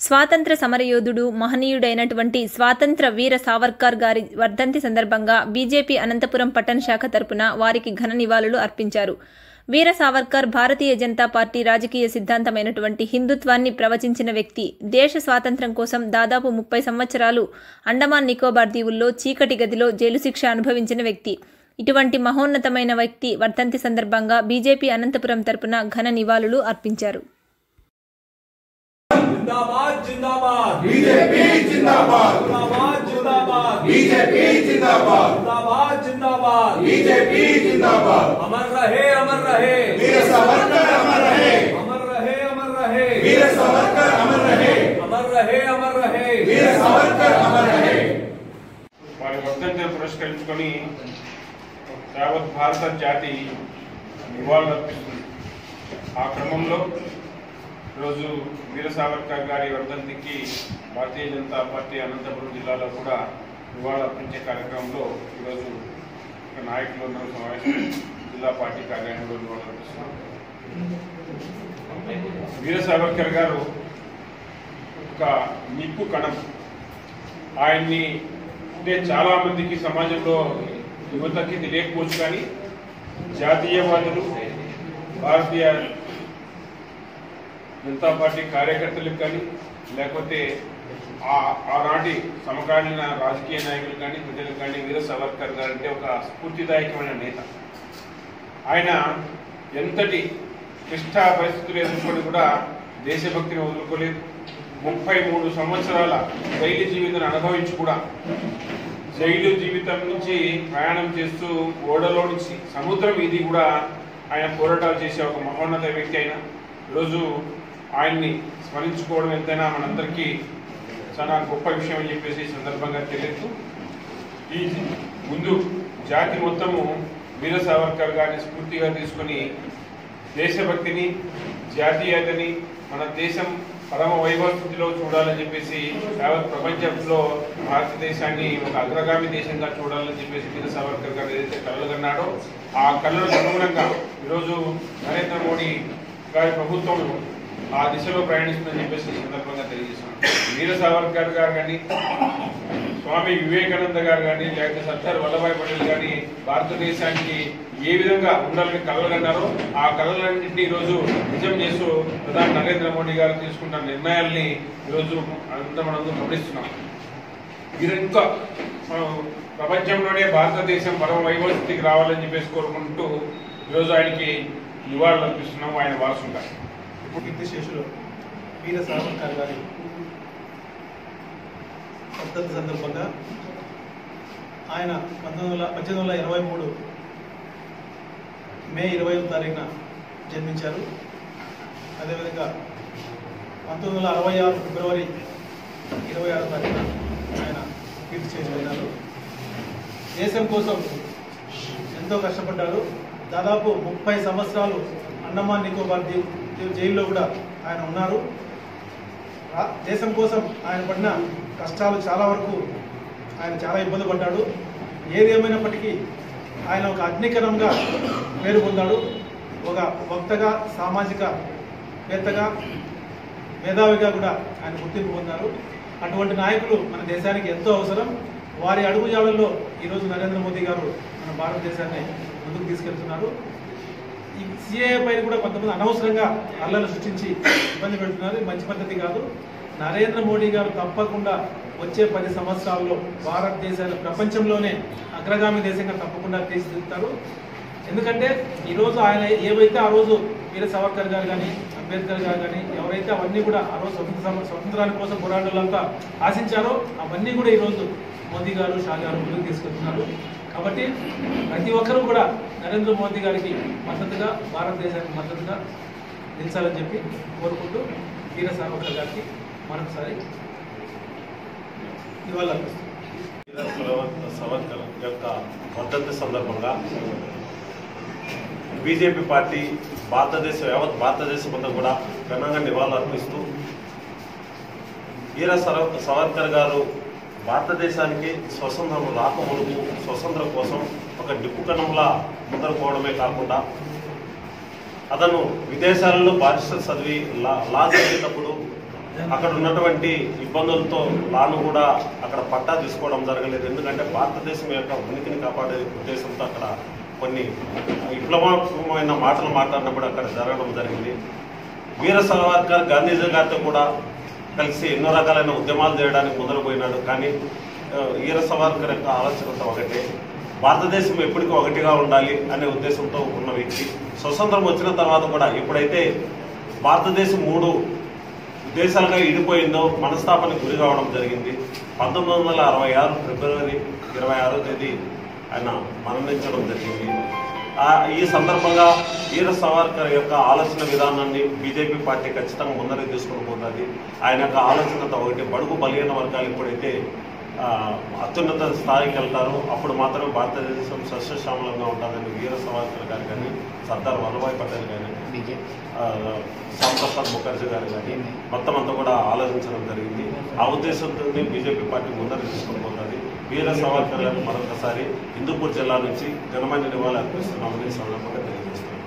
స్వాతంత్ర సమరయోధుడు మహనీయుడైనటువంటి స్వాతంత్ర వీర సావర్కర్ గారి వర్ధంతి సందర్భంగా బీజేపీ అనంతపురం పట్టణ శాఖ తరపున వారికి ఘన నివాళులు అర్పించారు వీర సావర్కర్ భారతీయ జనతా పార్టీ రాజకీయ సిద్ధాంతమైనటువంటి హిందుత్వాన్ని ప్రవచించిన వ్యక్తి దేశ స్వాతంత్ర్యం కోసం దాదాపు ముప్పై సంవత్సరాలు అండమాన్ నికోబార్ దీవుల్లో చీకటి గదిలో జైలు శిక్ష అనుభవించిన వ్యక్తి ఇటువంటి మహోన్నతమైన వ్యక్తి వర్ధంతి సందర్భంగా బీజేపీ అనంతపురం తరపున ఘన నివాళులు అర్పించారు जिंदाबाद जिंदाबाद बीजेपी जिंदाबाद जिंदाबाद जिंदाबाद बीजेपी जिंदाबाद जिंदाबाद जिंदाबाद बीजेपी जिंदाबाद अमर रहे अमर रहे वीर सावरकर अमर रहे अमर रहे अमर रहे वीर सावरकर अमर रहे अमर रहे अमर रहे वीर सावरकर अमर रहे వారి వర్ధంతిని పురస్కరించుకొని యావత్ భారత జాతి నివాళులర్పిస్తుంది ఆ క్రమంలో ఈరోజు వీర సావర్కర్ గారి వర్ధంతికి భారతీయ జనతా పార్టీ అనంతపురం జిల్లాలో కూడా నివాళులర్పించే కార్యక్రమంలో ఈరోజు ఒక నాయకులు ఉన్న సమావేశం జిల్లా పార్టీ కార్యాలయంలో నివాళులర్పిస్తున్నాం వీర సావర్కర్ గారు ఒక నిప్పు కణం ఆయన్ని అంటే చాలా మందికి సమాజంలో యువతకి తెలియకపోవచ్చు కానీ జాతీయవాదులు భారతీయ జనతా పార్టీ కార్యకర్తలకు కానీ లేకపోతే ఆ- ఆనాటి సమకాలీన రాజకీయ నాయకులు కానీ ప్రజలకు కానీ వీర సావర్కర్ గారు అంటే ఒక స్ఫూర్తిదాయకమైన నేత ఆయన ఎంతటి క్లిష్ట పరిస్థితులు ఎదుర్కొని కూడా దేశభక్తిని వదులుకోలేదు ముప్పై మూడు సంవత్సరాల జైలు జీవితాన్ని అనుభవించి కూడా జైలు జీవితం నుంచి ప్రయాణం చేస్తూ ఓడలో నుంచి సముద్రం ఇది కూడా ఆయన పోరాటాలు చేసే ఒక మహోన్నత వ్యక్తి అయిన ఈరోజు ఆయన్ని స్మరించుకోవడం ఎంతైనా మనందరికీ చాలా గొప్ప విషయం అని చెప్పేసి ఈ సందర్భంగా తెలియదు ఈ ముందు జాతి మొత్తము వీర సావర్కర్ గారిని స్ఫూర్తిగా తీసుకొని దేశభక్తిని జాతీయతని మన దేశం పరమ వైభవ స్థితిలో చూడాలని చెప్పేసి యావత్ ప్రపంచంలో భారతదేశాన్ని ఒక అగ్రగామి దేశంగా చూడాలని చెప్పేసి వీర సావర్కర్ గారు ఏదైతే కలలు కన్నాడో ఆ కళలకు అనుగుణంగా ఈరోజు నరేంద్ర మోడీ గారి ప్రభుత్వం ఆ దిశలో ప్రయాణిస్తుందని చెప్పేసి ఈ సందర్భంగా తెలియజేస్తున్నాను వీర సావర్కర్ గారు కానీ స్వామి వివేకానంద గారు కానీ లేకపోతే సర్దార్ వల్లభాయ్ పటేల్ కానీ భారతదేశానికి ఏ విధంగా ఉండాలని కలలుగన్నారో ఆ కళలన్నింటినీ ఈరోజు నిజం చేస్తూ ప్రధాని నరేంద్ర మోడీ గారు తీసుకున్న నిర్ణయాల్ని ఈరోజు అంతా మనం గమనిస్తున్నాం ఇది ఇంకా మనం ప్రపంచంలోనే భారతదేశం పరమ వైభవ స్థితికి రావాలని చెప్పేసి కోరుకుంటూ ఈరోజు ఆయనకి నివాళులు అర్పిస్తున్నాం ఆయన వారసుగా కీర్తిశేషులు వీర సావర్కర్ గారి వర్ధంతి సందర్భంగా ఆయన పంతొమ్మిది వందల పద్దెనిమిది వందల ఇరవై మూడు మే ఇరవై తారీఖున జన్మించారు అదేవిధంగా పంతొమ్మిది వందల అరవై ఆరు ఫిబ్రవరి ఇరవై ఆరో తారీఖున ఆయన కీర్తి చేయబడినారు దేశం కోసం ఎంతో కష్టపడ్డారు దాదాపు ముప్పై సంవత్సరాలు అండమాన్ నికోబార్ దీవ్ దీవ్ జైల్లో కూడా ఆయన ఉన్నారు రా- దేశం కోసం ఆయన పడిన కష్టాలు చాలా వరకు ఆయన చాలా ఇబ్బంది పడ్డాడు ఏది ఏమైనప్పటికీ ఆయన ఒక అగ్నికరంగా పేరు పొందాడు ఒక వక్తగా సామాజిక వేత్తగా మేధావిగా కూడా ఆయన గుర్తింపు పొందారు అటువంటి నాయకులు మన దేశానికి ఎంతో అవసరం వారి అడుగుజాడల్లో ఈరోజు నరేంద్ర మోదీ గారు మన భారతదేశాన్ని ముందుకు తీసుకెళ్తున్నారు ఈ సిఏ పైన కూడా కొంతమంది అనవసరంగా అల్లలు సృష్టించి ఇబ్బంది పెడుతున్నారు ఇది మంచి పద్ధతి కాదు నరేంద్ర మోడీ గారు తప్పకుండా వచ్చే పది సంవత్సరాల్లో భారతదేశాన్ని ప్రపంచంలోనే అగ్రగామి దేశంగా తప్పకుండా తీర్చిదిద్దుతారు ఎందుకంటే ఈరోజు ఆయన ఏవైతే ఆ రోజు వీర సావర్కర్ గారు కానీ అంబేద్కర్ గారు కానీ ఎవరైతే అవన్నీ కూడా ఆ రోజు స్వతంత్ర సమ- స్వతంత్రాని కోసం పోరాటాలంతా ఆశించారో అవన్నీ కూడా ఈరోజు మోదీ గారు షా గారు ముందుకు తీసుకెళ్తున్నారు కాబట్టి ప్రతి ఒక్కరూ కూడా నరేంద్ర మోదీ గారికి మద్దతుగా భారతదేశానికి మద్దతుగా నిలిచాలని చెప్పి కోరుకుంటూ వీర సావర్కర్ గారికి మరొకసారి ఇవాళ సవర్కర్ యొక్క వర్ధంతి సందర్భంగా బీజేపీ పార్టీ భారతదేశం యావత్ భారతదేశం అంతా కూడా ఘనంగా నివాళులు అర్పిస్తూ వీర సర- సవర్కర్ గారు భారతదేశానికి స్వతంత్రం రాకమునుపు స్వతంత్రం కోసం ఒక నిప్పుకణంలా ముందరుకోవడమే కాకుండా అతను విదేశాలలో బారిస్టర్ చదివి లా లా చదివేటప్పుడు అక్కడ ఉన్నటువంటి ఇబ్బందులతో లాను కూడా అక్కడ పట్టా తీసుకోవడం జరగలేదు ఎందుకంటే భారతదేశం యొక్క ఉనికిని కాపాడే ఉద్దేశంతో అక్కడ కొన్ని విప్లవమైన మాటలు మాట్లాడినప్పుడు అక్కడ జరగడం జరిగింది వీర సావర్కర్ గాంధీజీ గారితో కూడా కలిసి ఎన్నో రకాలైన ఉద్యమాలు చేయడానికి మొదలుపోయినాడు కానీ ఆ, వీర సావర్కర్ యొక్క ఆలోచనతో ఒకటే భారతదేశం ఎప్పటికీ ఒకటిగా ఉండాలి అనే ఉద్దేశంతో ఉన్న వ్యక్తి స్వతంత్రం వచ్చిన తర్వాత కూడా ఎప్పుడైతే భారతదేశం మూడు దేశాలుగా ఇడిపోయిందో మనస్తాపానికి గురి కావడం జరిగింది పంతొమ్మిది వందల అరవై ఆరు ఫిబ్రవరి ఇరవై ఆరో తేదీ ఆయన మరణించడం జరిగింది ఆ ఈ సందర్భంగా వీర సావర్కర్ యొక్క ఆలోచన విధానాన్ని బీజేపీ పార్టీ ఖచ్చితంగా ముందరికి తీసుకుని పోతుంది ఆయన యొక్క ఆలోచనతో ఒకటి బడుగు బలహీన వర్గాలు ఎప్పుడైతే ఆ, అత్యున్నత స్థాయికి వెళ్తారో అప్పుడు మాత్రమే భారతదేశం సస్యశ్యామలంగా ఉంటుందని వీర సావర్కర్ గారు కానీ సర్దార్ వల్లభాయ్ పటేల్ కానీ ఆ, శ్యాంప్రసాద్ ముఖర్జీ గారు కానీ మొత్తం అంతా కూడా ఆలోచించడం జరిగింది ఆ ఉద్దేశంతో బీజేపీ పార్టీ ముందరకు తీసుకుని పోతుంది వీర సావర్కర్ గారు మరొకసారి హిందూపూర్ జిల్లా నుంచి ఘనమైన నివాళులు అర్పిస్తున్నామని ఈ సందర్భంగా తెలియజేస్తున్నాను